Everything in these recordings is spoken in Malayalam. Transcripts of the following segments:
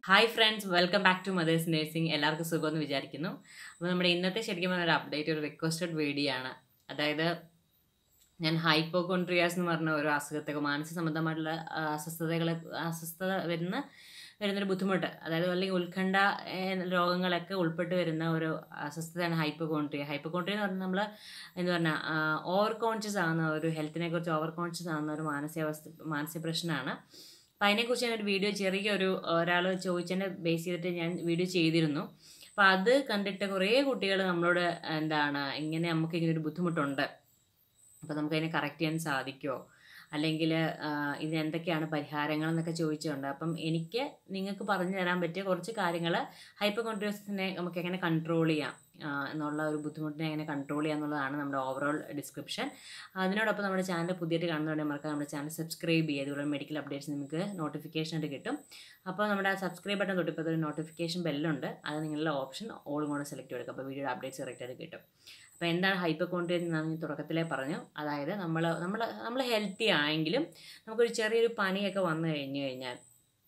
Hi friends welcome back to mother's nursing എല്ലാവർക്കും സുഖമെന്ന് വിചാരിക്കുന്നു അപ്പോൾ നമ്മുടെ ഇന്നത്തെ ശരിക്കും പറഞ്ഞ ഒരു അപ്ഡേറ്റ് ഒരു റിക്വസ്റ്റഡ് വീഡിയോ ആണ് അതായത് ഞാൻ ഹൈപ്പോകോൺട്രിയാസ് എന്ന് പറഞ്ഞ ഒരു അസുഖത്തെ മാനസിക സംബന്ധമായിട്ടുള്ള ആ, അസ്വസ്ഥതകളെ അസ്വസ്ഥത വരുന്ന വരുന്നൊരു ബുദ്ധിമുട്ട് അതായത് അല്ലെങ്കിൽ ഉത്കണ്ഠ ഏഹ്, രോഗങ്ങളൊക്കെ ഉൾപ്പെട്ട് വരുന്ന ഒരു അസ്വസ്ഥതയാണ് ഹൈപ്പോകോൺട്രിയ ഹൈപ്പോകോൺട്രിയ എന്ന് പറഞ്ഞാൽ നമ്മൾ എന്താ പറഞ്ഞാൽ ഓവർ കോൺഷ്യസ് ആകുന്ന ഒരു ഹെൽത്തിനെ കുറിച്ച് ഓവർ കോൺഷ്യസ് ആകുന്ന ഒരു മാനസികാവസ്ഥ മാനസിക പ്രശ്നമാണ് അപ്പം അതിനെക്കുറിച്ച് ഞാൻ ഒരു വീഡിയോ ചെറിയൊരു ഒരാൾ ചോദിച്ചതിനെ ബേസ് ചെയ്തിട്ട് ഞാൻ വീഡിയോ ചെയ്തിരുന്നു അപ്പം അത് കണ്ടിട്ട് കുറേ കുട്ടികൾ നമ്മളോട് എന്താണ് ഇങ്ങനെ നമുക്ക് ഇങ്ങനെ ഒരു ബുദ്ധിമുട്ടുണ്ട് അപ്പോൾ നമുക്ക് അതിനെ കറക്റ്റ് ചെയ്യാൻ സാധിക്കുമോ അല്ലെങ്കിൽ ഇതിന് എന്തൊക്കെയാണ് പരിഹാരങ്ങൾ എന്നൊക്കെ ചോദിച്ചിട്ടുണ്ട് അപ്പം എനിക്ക് നിങ്ങൾക്ക് പറഞ്ഞു തരാൻ പറ്റിയ കുറച്ച് കാര്യങ്ങൾ ഹൈപ്പർ കോൺട്രിയസിനെ നമുക്ക് എങ്ങനെ കൺട്രോൾ ചെയ്യാം ആ, എന്നുള്ള ഒരു ബുദ്ധിമുട്ടിനെ എങ്ങനെ കൺട്രോൾ ചെയ്യാം എന്നുള്ളതാണ് നമ്മുടെ ഓവറോൾ ഡിസ്ക്രിപ്ഷൻ അതിനോടൊപ്പം നമ്മുടെ ചാനൽ പുതിയതായിട്ട് കാണുന്നതുകൊണ്ട് മറക്കാം നമ്മുടെ ചാനൽ സബ്സ്ക്രൈബ് ചെയ്യുക ഇതുപോലെ മെഡിക്കൽ അപ്ഡേറ്റ്സ് നിങ്ങൾക്ക് നോട്ടിഫിക്കേഷൻ ആയിട്ട് കിട്ടും അപ്പോൾ നമ്മുടെ സബ്സ്ക്രൈബ് ബട്ടൺ തൊട്ടിപ്പോൾ ഒരു നോട്ടിഫിക്കേഷൻ ബെല്ലുണ്ട് അത് നിങ്ങളുടെ ഓപ്ഷൻ ഓളും കൂടെ സെലക്ട് ചെയ്തെടുക്കുക അപ്പോൾ വീഡിയോയുടെ അപ്ഡേറ്റ്സ് കറക്റ്റായിട്ട് കിട്ടും അപ്പോൾ എന്താണ് ഹൈപ്പർ കോൺട്രിയ എന്ന് ഞാൻ തുടക്കത്തിലേ പറഞ്ഞു അതായത് നമ്മൾ നമ്മൾ നമ്മൾ ഹെൽത്തി ആയെങ്കിലും നമുക്കൊരു ചെറിയൊരു പനിയൊക്കെ വന്നു കഴിഞ്ഞു കഴിഞ്ഞാൽ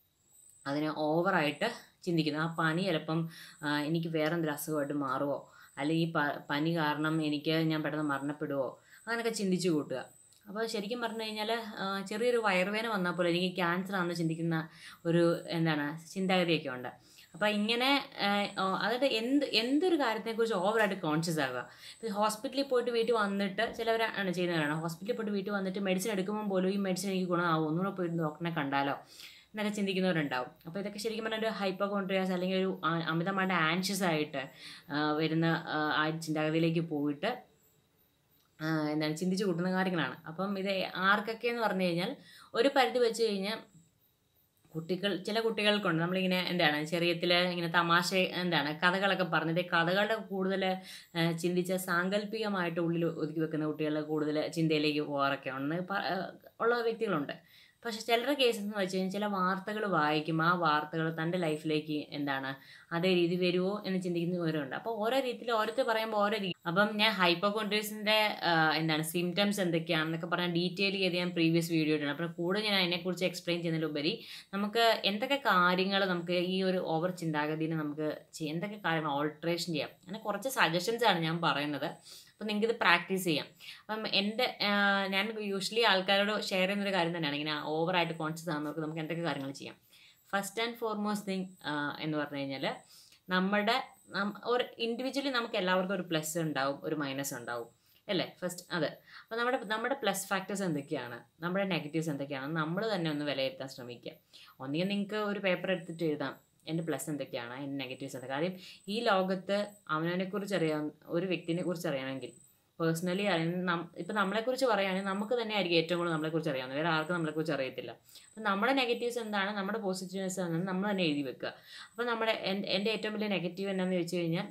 അതിനെ ഓവറായിട്ട് ചിന്തിക്കുന്നു ആ പനി ചിലപ്പം ആ, എനിക്ക് വേറെ എന്തെങ്കിലും അസുഖമായിട്ട് മാറുമോ അല്ലെങ്കിൽ ഈ പ പനി കാരണം എനിക്ക് ഞാൻ പെട്ടെന്ന് മരണപ്പെടുമോ അങ്ങനെയൊക്കെ ചിന്തിച്ചു കൂട്ടുക അപ്പോൾ ശരിക്കും പറഞ്ഞു കഴിഞ്ഞാൽ ചെറിയൊരു വയറുവേദന വന്നാൽ പോലും എനിക്ക് ക്യാൻസർ ആണെന്ന് ചിന്തിക്കുന്ന ഒരു എന്താണ് ചിന്താഗതിയൊക്കെ ഉണ്ട് അപ്പോൾ ഇങ്ങനെ ആഹ്, ഓ, അതായത് എന്ത് എന്തൊരു കാര്യത്തെക്കുറിച്ച് ഓവറായിട്ട് കോൺഷ്യസ് ആകുക ഇപ്പോൾ ഹോസ്പിറ്റലിൽ പോയിട്ട് വീട്ടിൽ വന്നിട്ട് ചിലവരാണ് ചെയ്യുന്നവരാണ് ഹോസ്പിറ്റലിൽ പോയിട്ട് വീട്ടിൽ വന്നിട്ട് മെഡിസിൻ എടുക്കുമ്പോൾ പോലും ഈ മെഡിസിൻ എനിക്ക് ഗുണമാവും ഒന്നുകൂടെ പോയി ഡോക്ടറിനെ കണ്ടാലോ എന്നൊക്കെ ചിന്തിക്കുന്നവരുണ്ടാവും അപ്പോൾ ഇതൊക്കെ ശരിക്കും പറഞ്ഞാൽ ഒരു ഹൈപ്പോകോൺട്രിയാസ് അല്ലെങ്കിൽ ഒരു ആ- അമിതമായിട്ട് ആൻഷ്യസ് ആയിട്ട് ആ, വരുന്ന ആ, ആ ചിന്താഗതിയിലേക്ക് പോയിട്ട് ആ, എന്താണ് ചിന്തിച്ച് കൂട്ടുന്ന കാര്യങ്ങളാണ് അപ്പം ഇത് ആർക്കൊക്കെ എന്ന് പറഞ്ഞു കഴിഞ്ഞാൽ ഒരു പരിധി വെച്ച് കഴിഞ്ഞാൽ കുട്ടികൾ ചില കുട്ടികൾക്കുണ്ട് നമ്മളിങ്ങനെ എന്താണ് ചെറിയത്തിൽ ഇങ്ങനെ തമാശ എന്താണ് കഥകളൊക്കെ പറഞ്ഞിട്ട് കഥകളുടെ കൂടുതൽ ചിന്തിച്ച സാങ്കല്പികമായിട്ട് ഉള്ളിൽ ഒതുക്കി വെക്കുന്ന കുട്ടികൾ കൂടുതൽ ചിന്തയിലേക്ക് പോകാറൊക്കെ ഉണ്ട് പ- ആ, ഉള്ള വ്യക്തികളുണ്ട് പക്ഷെ ചിലരുടെ കേസ് എന്ന് വെച്ച് കഴിഞ്ഞാൽ ചില വാർത്തകൾ വായിക്കും ആ വാർത്തകൾ തൻ്റെ ലൈഫിലേക്ക് എന്താണ് അതേ രീതി വരുമോ എന്ന് ചിന്തിക്കുന്നവരുണ്ട് അപ്പോൾ ഓരോ രീതിയിൽ ഓരോരുത്തർ പറയുമ്പോൾ ഓരോ രീതി അപ്പം ഞാൻ ഹൈപ്പോകോൺട്രീസിൻ്റെ എന്താണ് സിംറ്റംസ് എന്തൊക്കെയാണെന്നൊക്കെ പറഞ്ഞാൽ ഡീറ്റെയിൽ ചെയ്ത് ഞാൻ പ്രീവിയസ് വീഡിയോ ഇട്ടുണ്ട് അപ്പോൾ കൂടുതൽ ഞാൻ അതിനെക്കുറിച്ച് എക്സ്പ്ലെയിൻ ചെയ്യുന്നതിലുപരി നമുക്ക് എന്തൊക്കെ കാര്യങ്ങൾ നമുക്ക് ഈ ഒരു ഓവർ ചിന്താഗതിനെ നമുക്ക് ചെയ്യ- എന്തൊക്കെ കാര്യങ്ങൾ ഓൾട്രേഷൻ ചെയ്യാം അങ്ങനെ കുറച്ച് സജഷൻസ് ആണ് ഞാൻ പറയുന്നത് അപ്പോൾ നിങ്ങൾക്ക് ഇത് പ്രാക്ടീസ് ചെയ്യാം അപ്പം എൻ്റെ ആ, ഞാൻ യൂഷ്വലി ആൾക്കാരോട് ഷെയർ ചെയ്യുന്നൊരു കാര്യം തന്നെയാണ് ഇങ്ങനെ ഓവറായിട്ട് കോൺഷ്യസ് ആകുന്നവർക്ക് നമുക്ക് എന്തൊക്കെ കാര്യങ്ങൾ ചെയ്യാം ഫസ്റ്റ് ആൻഡ് ഫോർമോസ്റ്റ് തിങ് എന്ന് പറഞ്ഞു കഴിഞ്ഞാൽ നമ്മുടെ നം- ഒരു ഇൻഡിവിജ്വലി നമുക്ക് എല്ലാവർക്കും ഒരു പ്ലസ് ഉണ്ടാവും ഒരു മൈനസ് ഉണ്ടാവും അല്ലേ ഫസ്റ്റ് അതെ അപ്പോൾ നമ്മുടെ നമ്മുടെ പ്ലസ് ഫാക്ടേഴ്സ് എന്തൊക്കെയാണ് നമ്മുടെ നെഗറ്റീവ്സ് എന്തൊക്കെയാണ് നമ്മൾ തന്നെ ഒന്ന് വിലയിരുത്താൻ ശ്രമിക്കുക ഒന്നുകിൽ നിങ്ങൾക്ക് ഒരു പേപ്പർ എടുത്തിട്ട് എഴുതാം എൻ്റെ പ്ലസ് എന്തൊക്കെയാണ് എൻ്റെ നെഗറ്റീവ്സ് എന്തൊക്കെ കാര്യം ഈ ലോകത്ത് അവനവനെക്കുറിച്ച് അറിയാൻ ഒരു വ്യക്തിനെ കുറിച്ച് അറിയണമെങ്കിൽ പേഴ്സണലി അറിയുന്ന ഇപ്പം നമ്മളെക്കുറിച്ച് പറയുകയാണെങ്കിൽ നമുക്ക് തന്നെ ആയിരിക്കും ഏറ്റവും കൂടുതൽ നമ്മളെക്കുറിച്ച് അറിയാവുന്നത് വേറെ ആർക്കും നമ്മളെക്കുറിച്ച് അറിയത്തില്ല അപ്പം നമ്മുടെ നെഗറ്റീവ്സ് എന്താണ് നമ്മുടെ പോസിറ്റീവ്സ് എന്താണ് നമ്മൾ തന്നെ എഴുതി വെക്കുക അപ്പം നമ്മുടെ എൻ്റെ എൻ്റെ ഏറ്റവും വലിയ നെഗറ്റീവ് എന്നാന്ന് വെച്ച് കഴിഞ്ഞാൽ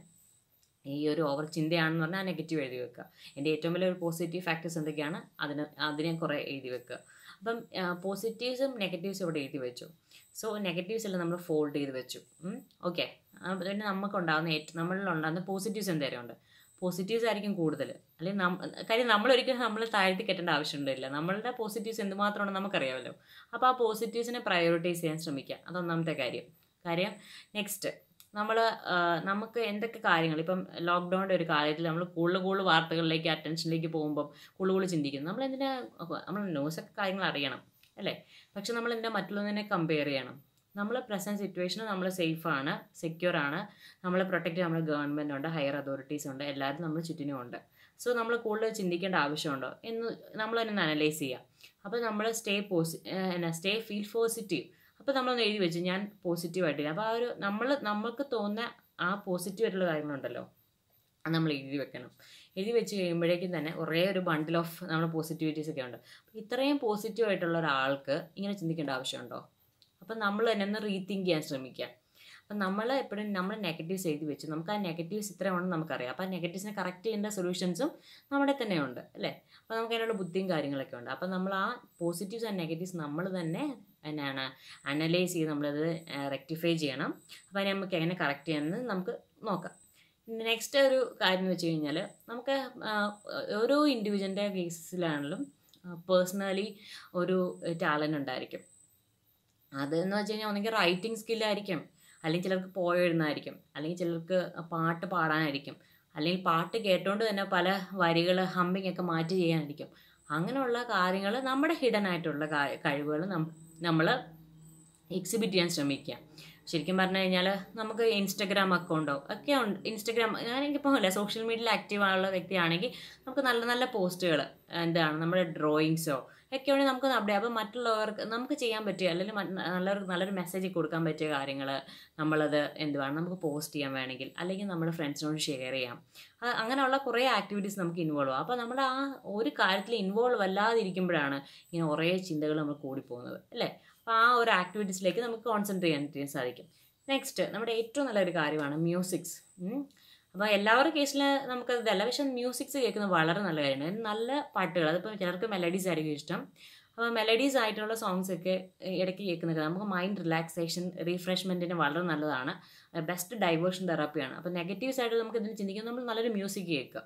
ഈ ഒരു ഓവർ ചിന്തയാണെന്ന് പറഞ്ഞാൽ ആ നെഗറ്റീവ് എഴുതി വെക്കുക എൻ്റെ ഏറ്റവും വലിയ ഒരു പോസിറ്റീവ് ഫാക്ടേഴ്സ് എന്തൊക്കെയാണ് അതിന് അതിനെ കുറേ എഴുതി വെക്കുക അപ്പം പോസിറ്റീവ്സും നെഗറ്റീവ്സും ഇവിടെ എഴുതി വെച്ചു സോ നെഗറ്റീവ്സ് എല്ലാം നമ്മൾ ഫോൾഡ് ചെയ്ത് വെച്ചു ഓക്കെ പിന്നെ നമുക്കുണ്ടാകുന്ന ഏറ്റവും നമ്മളിലുണ്ടാകുന്ന പോസിറ്റീവ്സ് എന്തായാലും ഉണ്ട് പോസിറ്റീവ്സ് ആയിരിക്കും കൂടുതൽ അല്ലെങ്കിൽ നം കാര്യം നമ്മളൊരിക്കലും നമ്മൾ താഴ്ത്തി കെട്ടേണ്ട ആവശ്യമുണ്ടില്ല നമ്മളുടെ പോസിറ്റീവ്സ് എന്തുമാത്രമാണെന്ന് നമുക്കറിയാമല്ലോ അപ്പോൾ ആ പോസിറ്റീവ്സിനെ പ്രയോറിറ്റൈസ് ചെയ്യാൻ ശ്രമിക്കുക അതൊന്നാമത്തെ കാര്യം കാര്യം നെക്സ്റ്റ് നമ്മൾ നമുക്ക് എന്തൊക്കെ കാര്യങ്ങൾ ഇപ്പം ലോക്ക്ഡൗണിൻ്റെ ഒരു കാലത്തിൽ നമ്മൾ കൂടുതൽ കൂടുതൽ വാർത്തകളിലേക്ക് അറ്റൻഷനിലേക്ക് പോകുമ്പം കൂടുതൽ കൂടുതൽ ചിന്തിക്കുന്നു നമ്മൾ എന്തിനാ നമ്മൾ ന്യൂസൊക്കെ കാര്യങ്ങൾ അറിയണം അല്ലേ പക്ഷെ നമ്മൾ എന്തിനാ മറ്റുള്ളതിനെ കമ്പയർ ചെയ്യണം നമ്മൾ പ്രസൻറ്റ് സിറ്റുവേഷനിൽ നമ്മൾ സേഫാണ് സെക്യൂർ ആണ് നമ്മളെ പ്രൊട്ടക്റ്റ് നമ്മുടെ ഗവൺമെൻറ് ഉണ്ട് ഹയർ അതോറിറ്റീസ് ഉണ്ട് എല്ലാവരും നമ്മൾ ചുറ്റിനും ഉണ്ട് സോ നമ്മൾ കൂടുതൽ ചിന്തിക്കേണ്ട ആവശ്യമുണ്ടോ എന്ന് നമ്മൾ തന്നെ അനലൈസ് ചെയ്യുക അപ്പോൾ നമ്മൾ സ്റ്റേ പോസി എന്നാ സ്റ്റേ ഫീൽ പോസിറ്റീവ് അപ്പോൾ നമ്മളൊന്ന് എഴുതി വെച്ചു ഞാൻ പോസിറ്റീവായിട്ടില്ല അപ്പോൾ ആ ഒരു നമ്മൾ നമുക്ക് തോന്നുന്ന ആ പോസിറ്റീവ് ആയിട്ടുള്ള കാര്യങ്ങളുണ്ടല്ലോ അത് നമ്മൾ എഴുതി വെക്കണം എഴുതി വെച്ച് കഴിയുമ്പോഴേക്കും തന്നെ കുറേ ഒരു ബണ്ടിൽ ഓഫ് നമ്മുടെ പോസിറ്റിവിറ്റീസ് ഒക്കെ ഉണ്ട് അപ്പോൾ ഇത്രയും പോസിറ്റീവ് ആയിട്ടുള്ള ഒരാൾക്ക് ഇങ്ങനെ ചിന്തിക്കേണ്ട ആവശ്യമുണ്ടോ അപ്പം നമ്മൾ തന്നെ ഒന്ന് റീതിങ്ക് ചെയ്യാൻ ശ്രമിക്കുക അപ്പം നമ്മൾ എപ്പോഴും നമ്മൾ നെഗറ്റീവ്സ് എഴുതി വെച്ച് നമുക്ക് ആ നെഗറ്റീവ്സ് ഇത്രയാണെന്ന് നമുക്കറിയാം അപ്പോൾ ആ നെഗറ്റീവ്സിനെ കറക്റ്റ് ചെയ്യേണ്ട സൊല്യൂഷൻസും നമ്മുടെ തന്നെ ഉണ്ട് അല്ലേ അപ്പോൾ നമുക്ക് അതിനുള്ള ബുദ്ധിയും കാര്യങ്ങളൊക്കെ ഉണ്ട് അപ്പോൾ നമ്മൾ ആ പോസിറ്റീവ്സ് ആൻഡ് നെഗറ്റീവ്സ് നമ്മൾ തന്നെ എന്നാണ് അനലൈസ് ചെയ്ത് നമ്മളത് റെക്ടിഫൈ ചെയ്യണം അപ്പോൾ അതിനെ നമുക്ക് എങ്ങനെ കറക്റ്റ് ചെയ്യാമെന്ന് നമുക്ക് നോക്കാം നെക്സ്റ്റ് ഒരു കാര്യം എന്ന് വെച്ച് കഴിഞ്ഞാൽ നമുക്ക് ആ, ഓരോ ഇൻഡിവിജ്വലിൻ്റെ കേസിലാണെങ്കിലും പേഴ്സണലി ഒരു ടാലൻ്റ് ഉണ്ടായിരിക്കും അതെന്ന് വെച്ച് കഴിഞ്ഞാൽ ഒന്നെങ്കിൽ റൈറ്റിംഗ് സ്കില്ലായിരിക്കും അല്ലെങ്കിൽ ചിലർക്ക് പോയിരുന്നായിരിക്കും അല്ലെങ്കിൽ ചിലർക്ക് പാട്ട് പാടാനായിരിക്കും അല്ലെങ്കിൽ പാട്ട് കേട്ടോണ്ട് തന്നെ പല വരികൾ ഹമ്മിങ് ഒക്കെ മാറ്റി ചെയ്യാനായിരിക്കും അങ്ങനെയുള്ള കാര്യങ്ങൾ നമ്മുടെ ഹിഡൻ ആയിട്ടുള്ള കഴിവുകൾ നമ്മൾ എക്സിബിറ്റ് ചെയ്യാൻ ശ്രമിക്കുക ശരിക്കും പറഞ്ഞു കഴിഞ്ഞാൽ നമുക്ക് ഇൻസ്റ്റഗ്രാം അക്കൗണ്ടോ ഒക്കെ ഉണ്ട് ഇൻസ്റ്റഗ്രാം ഞാനെനിക്കിപ്പോൾ അല്ല സോഷ്യൽ മീഡിയയിൽ ആക്റ്റീവ് ആയുള്ള വ്യക്തിയാണെങ്കിൽ നമുക്ക് നല്ല നല്ല പോസ്റ്റുകൾ എന്താണ് നമ്മുടെ ഡ്രോയിങ്സോ ഒക്കെ ഉണ്ടെങ്കിൽ നമുക്ക് അപ്ഡേറ്റ് അപ്പോൾ മറ്റുള്ളവർക്ക് നമുക്ക് ചെയ്യാൻ പറ്റിയ അല്ലെങ്കിൽ നല്ലൊരു നല്ലൊരു മെസ്സേജ് കൊടുക്കാൻ പറ്റിയ കാര്യങ്ങൾ നമ്മളത് എന്തുവാണ് നമുക്ക് പോസ്റ്റ് ചെയ്യാൻ വേണമെങ്കിൽ അല്ലെങ്കിൽ നമ്മുടെ ഫ്രണ്ട്സിനോട് ഷെയർ ചെയ്യാം അങ്ങനെയുള്ള കുറേ ആക്ടിവിറ്റീസ് നമുക്ക് ഇൻവോൾവ് ആവും അപ്പോൾ നമ്മൾ ആ ഒരു കാര്യത്തിൽ ഇൻവോൾവ് അല്ലാതിരിക്കുമ്പോഴാണ് ഇങ്ങനെ കുറേ ചിന്തകൾ നമ്മൾ കൂടിപ്പോകുന്നത് അല്ലേ അപ്പോൾ ആ ഒരു ആക്ടിവിറ്റീസിലേക്ക് നമുക്ക് കോൺസെൻട്രേറ്റ് ചെയ്യാൻ സാധിക്കും നെക്സ്റ്റ് നമ്മുടെ ഏറ്റവും നല്ലൊരു കാര്യമാണ് മ്യൂസിക്സ് അപ്പോൾ എല്ലാവരുടെ കേസിൽ നമുക്ക് ഇതല്ല പക്ഷെ മ്യൂസിക്സ് കേൾക്കുന്നത് വളരെ നല്ല കാര്യമാണ് നല്ല പാട്ടുകൾ അതിപ്പോൾ ചിലർക്ക് മെലഡീസ് ആയിരിക്കും ഇഷ്ടം അപ്പോൾ മെലഡീസ് ആയിട്ടുള്ള സോങ്സ് ഒക്കെ ഇടയ്ക്ക് കേൾക്കുന്നത് നമുക്ക് മൈൻഡ് റിലാക്സേഷൻ റീഫ്രഷ്മെൻറ്റിന് വളരെ നല്ലതാണ് ബെസ്റ്റ് ഡൈവേർഷൻ തെറാപ്പിയാണ് അപ്പോൾ നെഗറ്റീവ്സ് ആയിട്ട് നമുക്ക് ഇതിന് ചിന്തിക്കുമ്പോൾ നമ്മൾ നല്ലൊരു മ്യൂസിക് കേൾക്കുക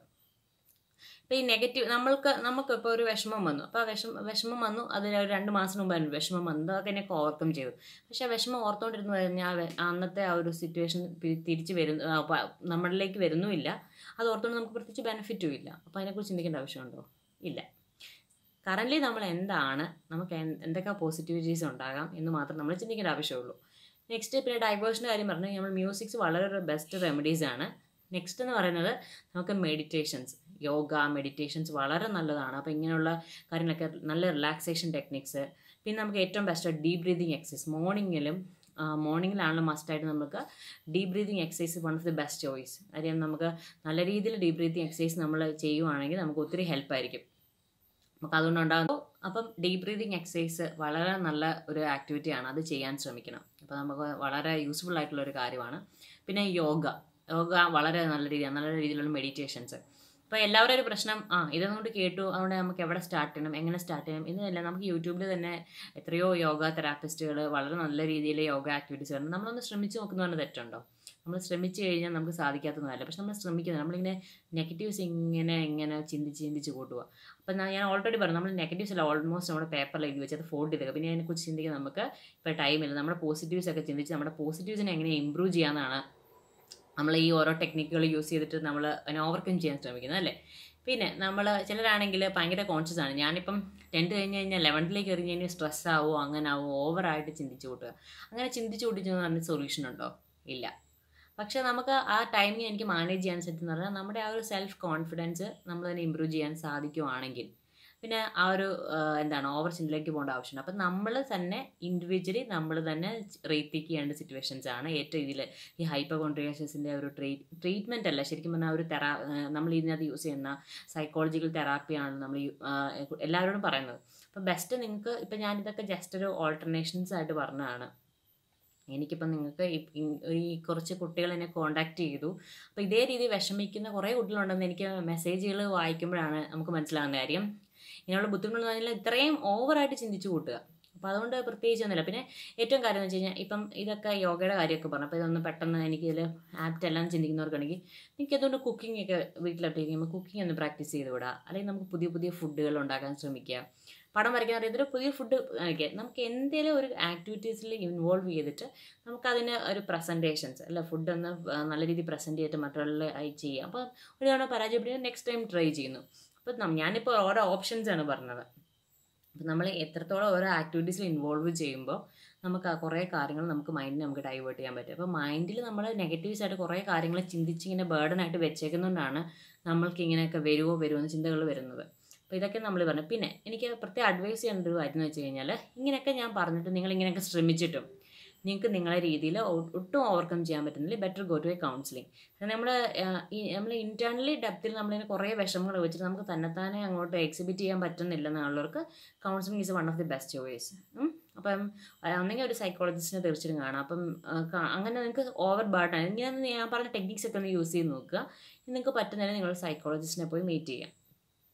ഇപ്പോൾ ഈ നെഗറ്റീവ് നമ്മൾക്ക് നമുക്ക് ഇപ്പോൾ ഒരു വിഷമം വന്നു അപ്പോൾ ആ വിഷമം വിഷമം വന്നു അതിൽ ഒരു രണ്ട് മാസം മുമ്പായിരുന്നു വിഷമം വന്നു അതൊക്കെ എന്നെ ഓവർകം ചെയ്തു പക്ഷേ ആ വിഷമം ഓർത്തുകൊണ്ടിരുന്നു കഴിഞ്ഞാൽ അന്നത്തെ ആ ഒരു സിറ്റുവേഷൻ തിരിച്ച് വരുന്നു നമ്മളിലേക്ക് വരുന്നുമില്ല അത് ഓർത്തുകൊണ്ട് നമുക്ക് പ്രത്യേകിച്ച് ബെനിഫിറ്റും ഇല്ല അപ്പോൾ അതിനെക്കുറിച്ച് ചിന്തിക്കേണ്ട ആവശ്യമുണ്ടോ ഇല്ല കറൻ്റ്ലി നമ്മൾ എന്താണ് നമുക്ക് എന്തൊക്കെ പോസിറ്റിവിറ്റീസ് ഉണ്ടാകാം എന്ന് മാത്രം നമ്മൾ ചിന്തിക്കേണ്ട ആവശ്യമുള്ളൂ നെക്സ്റ്റ് പിന്നെ ഡൈവേഴ്സിൻ്റെ കാര്യം പറഞ്ഞാൽ നമ്മൾ മ്യൂസിക്സ് വളരെ ഒരു ബെസ്റ്റ് റെമഡീസ് ആണ് നെക്സ്റ്റ് എന്ന് പറയുന്നത് നമുക്ക് മെഡിറ്റേഷൻസ് യോഗ മെഡിറ്റേഷൻസ് വളരെ നല്ലതാണ് അപ്പോൾ ഇങ്ങനെയുള്ള കാര്യങ്ങളൊക്കെ നല്ല റിലാക്സേഷൻ ടെക്നിക്സ് പിന്നെ നമുക്ക് ഏറ്റവും ബെസ്റ്റ് ഡീപ് ബ്രീതിങ് എക്സസൈസ് മോർണിംഗിലും മോർണിംഗിലാണല്ലോ മസ്റ്റായിട്ട് നമുക്ക് deep breathing exercise one of the best choice കാര്യം നമുക്ക് നല്ല രീതിയിൽ ഡീപ് ബ്രീതിങ് എക്സസൈസ് നമ്മൾ ചെയ്യുവാണെങ്കിൽ നമുക്ക് ഒത്തിരി ഹെൽപ്പായിരിക്കും നമുക്ക് അതുകൊണ്ടുണ്ടാകും അപ്പം ഡീപ് ബ്രീതിങ് എക്സസൈസ് വളരെ നല്ല ഒരു ആക്ടിവിറ്റിയാണ് അത് ചെയ്യാൻ ശ്രമിക്കണം അപ്പോൾ നമുക്ക് വളരെ യൂസ്ഫുൾ ആയിട്ടുള്ള ഒരു കാര്യമാണ് പിന്നെ യോഗ യോഗ വളരെ നല്ല രീതിയാണ് നല്ല രീതിയിലുള്ള മെഡിറ്റേഷൻസ് അപ്പോൾ എല്ലാവരും ഒരു പ്രശ്നം ആ ഇതൊന്നുകൊണ്ട് കേട്ടു അതുകൊണ്ട് നമുക്ക് എവിടെ സ്റ്റാർട്ട് ചെയ്യണം എങ്ങനെ സ്റ്റാർട്ട് ചെയ്യണം എന്നല്ല നമുക്ക് യൂട്യൂബിൽ തന്നെ എത്രയോ യോഗ തെറാപ്പിസ്റ്റുകൾ വളരെ നല്ല രീതിയിൽ യോഗ ആക്ടിവിറ്റീസ് ഉണ്ട് നമ്മളൊന്ന് ശ്രമിച്ച് നോക്കുന്നതാണ് തെറ്റുണ്ടോ നമ്മൾ ശ്രമിച്ചു കഴിഞ്ഞാൽ നമുക്ക് സാധിക്കാത്തതല്ല പക്ഷെ നമ്മൾ ശ്രമിക്കുന്നത് നമ്മളിങ്ങനെ നെഗറ്റീവ്സ് ഇങ്ങനെ ഇങ്ങനെ ചിന്തിച്ച് ചിന്തിച്ച് കൂട്ടുക അപ്പം ഞാൻ ഓൾറെഡി പറഞ്ഞു നമ്മൾ നെഗറ്റീവ്സ് അല്ല ഓൾമോസ്റ്റ് നമ്മുടെ പേപ്പറിൽ എഴുതി വെച്ച് അത് ഫോൾഡ് ചെയ്തേക്കുക പിന്നെ അതിനെക്കുറിച്ച് ചിന്തിക്കാൻ നമുക്ക് ഇപ്പോൾ ടൈമില്ല നമ്മുടെ പോസിറ്റീവ്സ് ഒക്കെ ചിന്തിച്ച് നമ്മുടെ പോസിറ്റീവ്സിനെ എങ്ങനെ ഇമ്പ്രൂവ് ചെയ്യാമെന്നാണ് നമ്മൾ ഈ ഓരോ ടെക്നിക്കുകൾ യൂസ് ചെയ്തിട്ട് നമ്മൾ അതിനെ ഓവർകം ചെയ്യാൻ ശ്രമിക്കുന്നത് അല്ലേ പിന്നെ നമ്മൾ ചിലരാണെങ്കിൽ ഭയങ്കര കോൺഷ്യസ് ആണ് ഞാനിപ്പം ടെൻത്ത് കഴിഞ്ഞ് കഴിഞ്ഞാൽ ലെവൻത്തിലേക്ക് എറിഞ്ഞ് കഴിഞ്ഞാൽ സ്ട്രെസ് ആവോ അങ്ങനെ ആവോ ഓവറായിട്ട് ചിന്തിച്ച് കൂട്ടുക അങ്ങനെ ചിന്തിച്ച് കൂട്ടിച്ച് പറഞ്ഞ സൊല്യൂഷൻ ഉണ്ടോ ഇല്ല പക്ഷേ നമുക്ക് ആ ടൈമിങ് എനിക്ക് മാനേജ് ചെയ്യാൻ പറ്റുന്ന പറഞ്ഞാൽ നമ്മുടെ ആ ഒരു സെൽഫ് കോൺഫിഡൻസ് നമ്മൾ തന്നെ ഇമ്പ്രൂവ് ചെയ്യാൻ സാധിക്കുവാണെങ്കിൽ പിന്നെ ആ ഒരു എന്താണ് ഓവർ ചിന്തയിലേക്ക് പോകേണ്ട ആവശ്യമുണ്ട് അപ്പം നമ്മൾ തന്നെ ഇൻഡിവിജ്വലി നമ്മൾ തന്നെ റീപിക്ക് ചെയ്യേണ്ട സിറ്റുവേഷൻസ് ആണ് ഏറ്റവും ഇതിൽ ഈ ഹൈപ്പർ കോൺട്രിയേഷൻസിൻ്റെ ഒരു ട്രീറ്റ് ട്രീറ്റ്മെൻ്റ് അല്ല ശരിക്കും പറഞ്ഞാൽ ഒരു തെറാ നമ്മൾ ഇതിനകത്ത് യൂസ് ചെയ്യുന്ന സൈക്കോളജിക്കൽ തെറാപ്പിയാണ് നമ്മൾ എല്ലാവരോടും പറയുന്നത് അപ്പോൾ ബെസ്റ്റ് നിങ്ങൾക്ക് ഇപ്പം ഞാനിതൊക്കെ ജസ്റ്റ് ഒരു ഓൾട്ടർനേഷൻസ് ആയിട്ട് പറഞ്ഞതാണ് എനിക്കിപ്പം നിങ്ങൾക്ക് ഈ കുറച്ച് കുട്ടികൾ എന്നെ കോണ്ടാക്ട് ചെയ്തു അപ്പോൾ ഇതേ രീതി വിഷമിക്കുന്ന കുറേ കുട്ടികളുണ്ടെന്ന് എനിക്ക് മെസ്സേജുകൾ വായിക്കുമ്പോഴാണ് നമുക്ക് മനസ്സിലാകുന്ന കാര്യം ഇങ്ങനെയുള്ള ബുദ്ധിമുട്ടെന്ന് പറഞ്ഞാൽ ഇത്രയും ഓവറായിട്ട് ചിന്തിച്ചു കൂട്ടുക അപ്പോൾ അതുകൊണ്ട് പ്രത്യേകിച്ച് ഒന്നുമില്ല പിന്നെ ഏറ്റവും കാര്യം എന്ന് വെച്ച് കഴിഞ്ഞാൽ ഇപ്പം ഇതൊക്കെ യോഗയുടെ കാര്യമൊക്കെ പറഞ്ഞു അപ്പോൾ ഇതൊന്ന് പെട്ടെന്ന് എനിക്ക് ഇതിൽ ആപ്റ്റ് എല്ലാം ചിന്തിക്കുന്നവർക്കാണെങ്കിൽ എനിക്ക് അതുകൊണ്ട് കുക്കിംഗ് ഒക്കെ വീട്ടിലൊക്കെ ചെയ്യുമ്പോൾ കുക്കിംഗ് ഒന്ന് പ്രാക്ടീസ് ചെയ്ത് വിടുക അല്ലെങ്കിൽ നമുക്ക് പുതിയ പുതിയ ഫുഡുകൾ ഉണ്ടാക്കാൻ ശ്രമിക്കുക പടം വരയ്ക്കാൻ അറിയാത്തൊരു പുതിയ ഫുഡ് കഴിക്കുക നമുക്ക് എന്തെങ്കിലും ഒരു ആക്ടിവിറ്റീസിൽ ഇൻവോൾവ് ചെയ്തിട്ട് നമുക്കതിന് ഒരു പ്രസൻറ്റേഷൻസ് അല്ല ഫുഡ് ഒന്ന് നല്ല രീതിയിൽ പ്രസൻറ്റ് ചെയ്തിട്ട് മറ്റുള്ള ചെയ്യുക അപ്പോൾ ഒരു തവണ പരാജയപ്പെടുക നെക്സ്റ്റ് ടൈം ട്രൈ ചെയ്യുന്നു അപ്പോൾ ഞാനിപ്പോൾ ഓരോ ഓപ്ഷൻസാണ് പറഞ്ഞത് അപ്പം നമ്മൾ എത്രത്തോളം ഓരോ ആക്ടിവിറ്റീസിൽ ഇൻവോൾവ് ചെയ്യുമ്പോൾ നമുക്ക് ആ കുറേ കാര്യങ്ങൾ നമുക്ക് മൈൻഡിൽ നമുക്ക് ഡൈവേർട്ട് ചെയ്യാൻ പറ്റും അപ്പോൾ മൈൻഡിൽ നമ്മൾ നെഗറ്റീവ്സ് ആയിട്ട് കുറേ കാര്യങ്ങൾ ചിന്തിച്ച് ഇങ്ങനെ ബേർഡൻ ആയിട്ട് വെച്ചേക്കുന്നതുകൊണ്ടാണ് നമ്മൾക്ക് ഇങ്ങനെയൊക്കെ വരുമോ വരുമോ എന്ന് ചിന്തകൾ വരുന്നത് അപ്പോൾ ഇതൊക്കെ നമ്മൾ പറഞ്ഞു പിന്നെ എനിക്ക് പ്രത്യേകം അഡ്വൈസ് ചെയ്യേണ്ട ഒരു കാര്യം എന്ന് വെച്ച് കഴിഞ്ഞാൽ ഇങ്ങനെയൊക്കെ ഞാൻ പറഞ്ഞിട്ട് നിങ്ങൾ ഇങ്ങനെയൊക്കെ ശ്രമിച്ചിട്ടും നിങ്ങൾക്ക് നിങ്ങളെ രീതിയിൽ ഒട്ടും ഓവർകം ചെയ്യാൻ പറ്റുന്നില്ല better go to a counselling നമ്മൾ നമ്മൾ ഇൻറ്റേർണലി ഡെപ്തിൽ നമ്മളിങ്ങനെ കുറേ വിഷമങ്ങൾ വെച്ചിട്ട് നമുക്ക് തന്നെത്താനെ അങ്ങോട്ട് എക്സിബിറ്റ് ചെയ്യാൻ പറ്റുന്നില്ല എന്നുള്ളവർക്ക് counselling is one of the best choice അപ്പം ഒന്നെങ്കിൽ ഒരു സൈക്കോളജിസ്റ്റിനെ തീർച്ചയായിട്ടും കാണാം അപ്പം അങ്ങനെ നിങ്ങൾക്ക് ഓവർ ബേർഡൻ ഇങ്ങനെ ഞാൻ പറഞ്ഞ ടെക്നിക്സ് ഒക്കെ ഒന്ന് യൂസ് ചെയ്ത് നോക്കുക നിങ്ങൾക്ക് പറ്റുന്നതിന് നിങ്ങൾ സൈക്കോളജിസ്റ്റിനെ പോയി മീറ്റ് ചെയ്യാം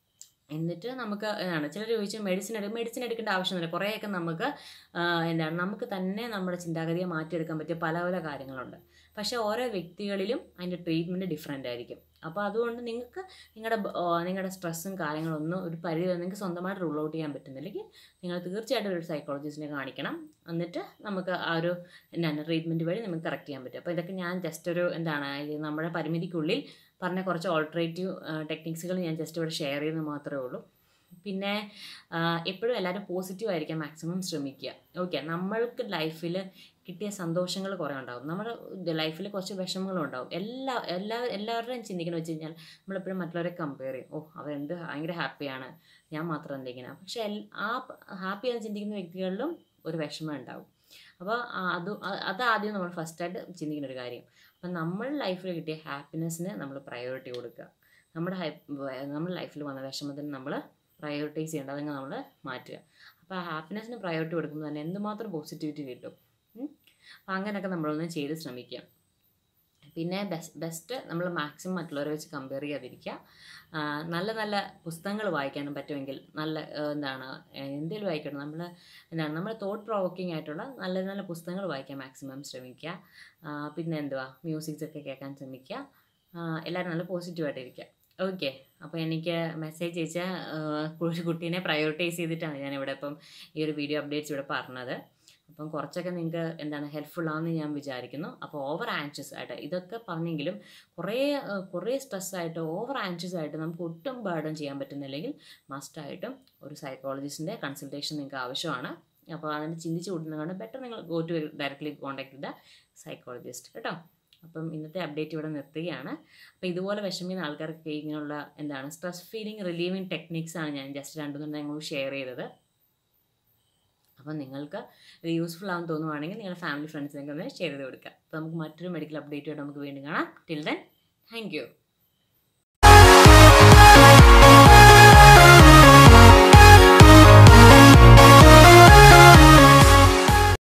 എന്നിട്ട് നമുക്ക് എന്താണ് ചിലർ ചോദിച്ചു മെഡിസിൻ എടുക്കും മെഡിസിൻ എടുക്കേണ്ട ആവശ്യമൊന്നുമില്ല കുറേയൊക്കെ നമുക്ക് ആ, എന്താണ് നമുക്ക് തന്നെ നമ്മുടെ ചിന്താഗതിയെ മാറ്റിയെടുക്കാൻ പറ്റിയ പല പല കാര്യങ്ങളുണ്ട് പക്ഷേ ഓരോ വ്യക്തികളിലും അതിൻ്റെ ട്രീറ്റ്മെൻറ്റ് ഡിഫറെൻ്റ് ആയിരിക്കും അപ്പോൾ അതുകൊണ്ട് നിങ്ങൾക്ക് നിങ്ങളുടെ ബ- ഓ, നിങ്ങളുടെ സ്ട്രെസ്സും കാര്യങ്ങളൊന്നും ഒരു പരിധി വരെ നിങ്ങൾക്ക് സ്വന്തമായിട്ട് റൂൾ ഔട്ട് ചെയ്യാൻ പറ്റുന്നില്ലെങ്കിൽ നിങ്ങൾ തീർച്ചയായിട്ടും ഒരു സൈക്കോളജിസ്റ്റിനെ കാണിക്കണം എന്നിട്ട് നമുക്ക് ആ ഒരു എന്താണ് ട്രീറ്റ്മെൻറ്റ് വഴി നമുക്ക് കറക്റ്റ് ചെയ്യാൻ പറ്റും അപ്പോൾ ഇതൊക്കെ ഞാൻ ജസ്റ്റ് ഒരു എന്താണ് ഈ നമ്മുടെ പരിമിതിക്കുള്ളിൽ പറഞ്ഞ കുറച്ച് ഓൾട്ടറേറ്റീവ് ടെക്നിക്സുകൾ ഞാൻ ജസ്റ്റ് ഇവിടെ ഷെയർ ചെയ്യുന്നത് മാത്രമേ ഉള്ളൂ പിന്നെ എപ്പോഴും എല്ലാവരും പോസിറ്റീവ് ആയിരിക്കാൻ മാക്സിമം ശ്രമിക്കുക ഓക്കെ നമ്മൾക്ക് ലൈഫിൽ കിട്ടിയ സന്തോഷങ്ങൾ കുറേ ഉണ്ടാവും നമ്മുടെ ലൈഫിൽ കുറച്ച് വിഷമങ്ങളും ഉണ്ടാവും എല്ലാ എല്ലാ എല്ലാവരുടെയും ചിന്തിക്കുന്നത് വെച്ച് കഴിഞ്ഞാൽ നമ്മളെപ്പോഴും മറ്റുള്ളവരെ കമ്പയർ ചെയ്യും ഓ അവരെന്ത് ഭയങ്കര ഹാപ്പിയാണ് ഞാൻ മാത്രം എന്തെങ്കിലും പക്ഷേ എൽ- ആ ഹാപ്പിയാന്ന് ചിന്തിക്കുന്ന വ്യക്തികളിലും ഒരു വിഷമം ഉണ്ടാവും അപ്പോൾ അത് അ- അതാദ്യം നമ്മൾ ഫസ്റ്റായിട്ട് ചിന്തിക്കുന്ന ഒരു കാര്യം അപ്പം നമ്മൾ ലൈഫിൽ കിട്ടിയ ഹാപ്പിനെസ്സിന് നമ്മൾ പ്രയോറിറ്റി കൊടുക്കുക നമ്മുടെ ഹൈ നമ്മുടെ ലൈഫിൽ വന്ന വിഷമത്തിന് നമ്മൾ പ്രയോറിറ്റൈസ് ചെയ്യേണ്ട അതങ്ങ് നമ്മൾ മാറ്റുക അപ്പോൾ ആ ഹാപ്പിനെസ്സിന് പ്രയോറിറ്റി കൊടുക്കുമ്പോൾ തന്നെ എന്തുമാത്രം പോസിറ്റിവിറ്റി കിട്ടും ഉം. അപ്പോൾ അങ്ങനെയൊക്കെ നമ്മളൊന്ന് ചെയ്ത് ശ്രമിക്കുക പിന്നെ ബെസ്റ്റ് ബെസ്റ്റ് നമ്മൾ മാക്സിമം മറ്റുള്ളവരെ വെച്ച് കമ്പയർ ചെയ്യാതിരിക്കുക ആ, നല്ല നല്ല പുസ്തകങ്ങൾ വായിക്കാനും പറ്റുമെങ്കിൽ നല്ല ആ, എന്താണ് എന്തെങ്കിലും വായിക്കണം നമ്മൾ എന്താണ് നമ്മൾ തോട്ട് പ്രൊവോക്കിംഗ് ആയിട്ടുള്ള നല്ല നല്ല പുസ്തകങ്ങൾ വായിക്കാൻ മാക്സിമം ശ്രമിക്കുക ആ, പിന്നെ എന്തുവാ മ്യൂസിക്സ് ഒക്കെ കേൾക്കാൻ ശ്രമിക്കുക ആ, എല്ലാവരും നല്ല പോസിറ്റീവായിട്ടിരിക്കുക ഓക്കെ അപ്പോൾ എനിക്ക് മെസ്സേജ് അയച്ച ആ, ഒരു കുട്ടീനെ പ്രയോറിറ്റൈസ് ചെയ്തിട്ടാണ് ഞാനിവിടെ ഇപ്പം ഈ ഒരു വീഡിയോ അപ്ഡേറ്റ്സ് ഇവിടെ പറഞ്ഞത് അപ്പം കുറച്ചൊക്കെ നിങ്ങൾക്ക് എന്താണ് ഹെൽപ്ഫുൾ ആണെന്ന് ഞാൻ വിചാരിക്കുന്നു അപ്പോൾ ഓവർ ആൻഷ്യസ് ആയിട്ട് ഇതൊക്കെ പറഞ്ഞെങ്കിലും കുറേ ആ, കുറേ സ്ട്രെസ് ആയിട്ട് ഓവർ ആൻഷ്യസ് ആയിട്ട് നമുക്ക് ഒട്ടും ബേർഡൻ ചെയ്യാൻ പറ്റുന്നില്ലെങ്കിൽ മസ്റ്റായിട്ടും ഒരു സൈക്കോളജിസ്റ്റിൻ്റെ കൺസൾട്ടേഷൻ നിങ്ങൾക്ക് ആവശ്യമാണ് അപ്പോൾ അതിന് ചിന്തിച്ച് കൂടുന്നതാണ് ബെറ്റർ നിങ്ങൾ go to directly contact with the psychologist കേട്ടോ അപ്പം ഇന്നത്തെ അപ്ഡേറ്റ് ഇവിടെ നിർത്തുകയാണ് അപ്പോൾ ഇതുപോലെ വിഷമിക്കുന്ന ആൾക്കാർക്ക് ഇങ്ങനെയുള്ള എന്താണ് സ്ട്രെസ് ഫീലിംഗ് റിലീവിങ് ടെക്നിക്സ് ആണ് ഞാൻ ജസ്റ്റ് രണ്ടുമൂന്ന് ഞങ്ങൾ ഷെയർ ചെയ്തത് അപ്പം നിങ്ങൾക്ക് ഇത് യൂസ്ഫുൾ ആണെന്ന് തോന്നുവാണെങ്കിൽ നിങ്ങളുടെ ഫാമിലി ഫ്രണ്ട്സിനൊക്കെ ഒന്ന് ഷെയർ ചെയ്ത് കൊടുക്കുക അപ്പോൾ നമുക്ക് മറ്റൊരു മെഡിക്കൽ അപ്ഡേറ്റുമായിട്ട് നമുക്ക് വീണ്ടും കാണാം ടിൽ ദെൻ താങ്ക് യു